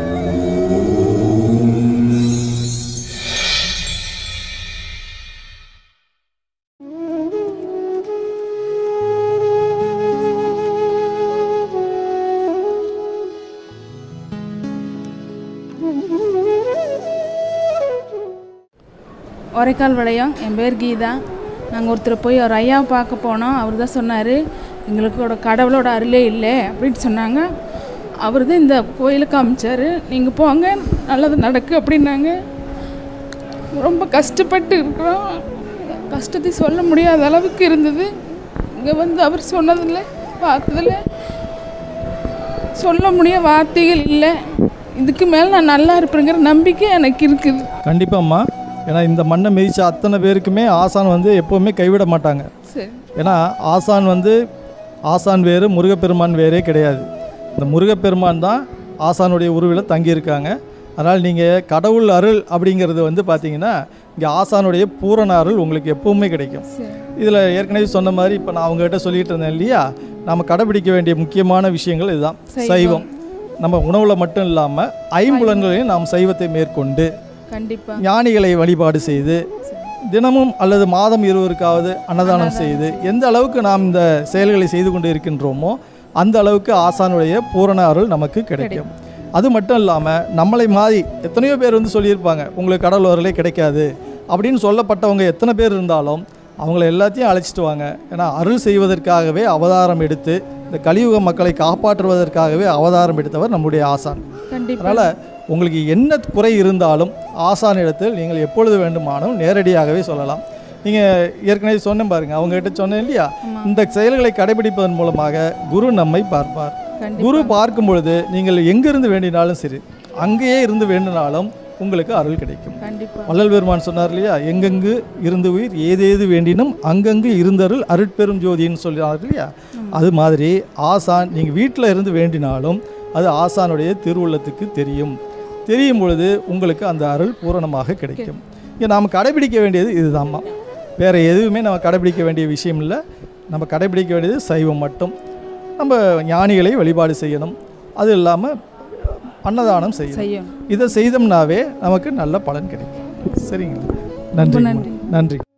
ஒரைக்கால் விளையம் என் பேர் கீதா நாங்கள் ஒருத்தர் போய் ஒரு ஐயாவை பார்க்க போனோம் அவர் தான் சொன்னார் எங்களுக்கோட கடவுளோட அருளே இல்லை அப்படின்னு சொன்னாங்க அவர் தான் இந்த கோயிலுக்கு காமிச்சார் நீங்கள் போங்க நல்லது நடக்கு அப்படின்னாங்க ரொம்ப கஷ்டப்பட்டு இருக்கிறோம் கஷ்டத்தை சொல்ல முடியாத அளவுக்கு இருந்தது இங்கே வந்து அவர் சொன்னதில் பார்த்ததில் சொல்ல முடிய வார்த்தைகள் இல்லை இதுக்கு மேலே நான் நல்லா இருப்பேங்கிற நம்பிக்கை எனக்கு இருக்குது கண்டிப்பாம்மா ஏன்னா இந்த மண்ணை மிதிச்ச அத்தனை பேருக்குமே ஆசான் வந்து எப்போவுமே கைவிட மாட்டாங்க சரி ஏன்னா ஆசான் வந்து ஆசான் வேறு முருகப்பெருமான் வேறே கிடையாது இந்த முருகப்பெருமான் தான் ஆசானுடைய உருவில் தங்கியிருக்காங்க அதனால் நீங்கள் கடவுள் அருள் அப்படிங்கிறது வந்து பார்த்தீங்கன்னா இங்கே ஆசானுடைய பூரண அருள் உங்களுக்கு எப்பவுமே கிடைக்கும் சரி இதில் ஏற்கனவே சொன்ன மாதிரி இப்போ நான் அவங்ககிட்ட சொல்லிட்டு இருந்தேன் இல்லையா நம்ம கடைபிடிக்க வேண்டிய முக்கியமான விஷயங்கள் இதுதான் சைவம் நம்ம உணவில் மட்டும் இல்லாமல் ஐம்புலன்களையும் நாம் சைவத்தை மேற்கொண்டு கண்டிப்பாக ஞானிகளை வழிபாடு செய்து தினமும் அல்லது மாதம் இருவருக்காவது அன்னதானம் செய்து எந்த அளவுக்கு நாம் இந்த செயல்களை செய்து கொண்டு இருக்கின்றோமோ அந்த அளவுக்கு ஆசானுடைய பூரண அருள் நமக்கு கிடைக்கும் அது மட்டும் இல்லாமல் நம்மளை மாதிரி எத்தனையோ பேர் வந்து சொல்லியிருப்பாங்க உங்களுக்கு கடவுள் அருளே கிடைக்காது அப்படின்னு சொல்லப்பட்டவங்க எத்தனை பேர் இருந்தாலும் அவங்கள எல்லாத்தையும் அழைச்சிட்டு வாங்க ஏன்னா அருள் செய்வதற்காகவே அவதாரம் எடுத்து இந்த கலியுக மக்களை காப்பாற்றுவதற்காகவே அவதாரம் எடுத்தவர் நம்முடைய ஆசான் கண்டிப்பாக அதனால் உங்களுக்கு என்ன குறை இருந்தாலும் ஆசானிடத்தில் நீங்கள் எப்பொழுது வேண்டுமானாலும் நேரடியாகவே சொல்லலாம் நீங்கள் ஏற்கனவே சொன்னேன் பாருங்க அவங்ககிட்ட சொன்னேன் இல்லையா இந்த செயல்களை கடைபிடிப்பதன் மூலமாக குரு நம்மை பார்ப்பார் கண்டிப்பா. குரு பார்க்கும் பொழுது நீங்கள் எங்கிருந்து வேண்டினாலும் சரி அங்கேயே இருந்து வேண்டினாலும் உங்களுக்கு அருள் கிடைக்கும் கண்டிப்பாக வள்ளல் பெருமான் சொன்னார் இல்லையா எங்கெங்கு இருந்து உயிர் ஏதேது வேண்டினும் அங்கங்கு இருந்தருள் அருட்பெரும் ஜோதின்னு சொல்றார் இல்லையா அது மாதிரி ஆசான் நீங்கள் வீட்டில் இருந்து வேண்டினாலும் அது ஆசானுடைய திருவுள்ளத்துக்கு தெரியும் தெரியும் பொழுது உங்களுக்கு அந்த அருள் பூரணமாக கிடைக்கும் இங்கே நாம் கடைபிடிக்க வேண்டியது இதுதாம்மா வேறு எதுவுமே நம்ம கடைபிடிக்க வேண்டிய விஷயம் இல்லை நம்ம கடைபிடிக்க வேண்டியது சைவம் மட்டும் நம்ம ஞானிகளை வழிபாடு செய்யணும் அது இல்லாமல் அன்னதானம் செய்யணும் செய்யும் இதை செய்தோம்னாவே நமக்கு நல்ல பலன் கிடைக்கும் சரிங்களா நன்றி நன்றி. நன்றி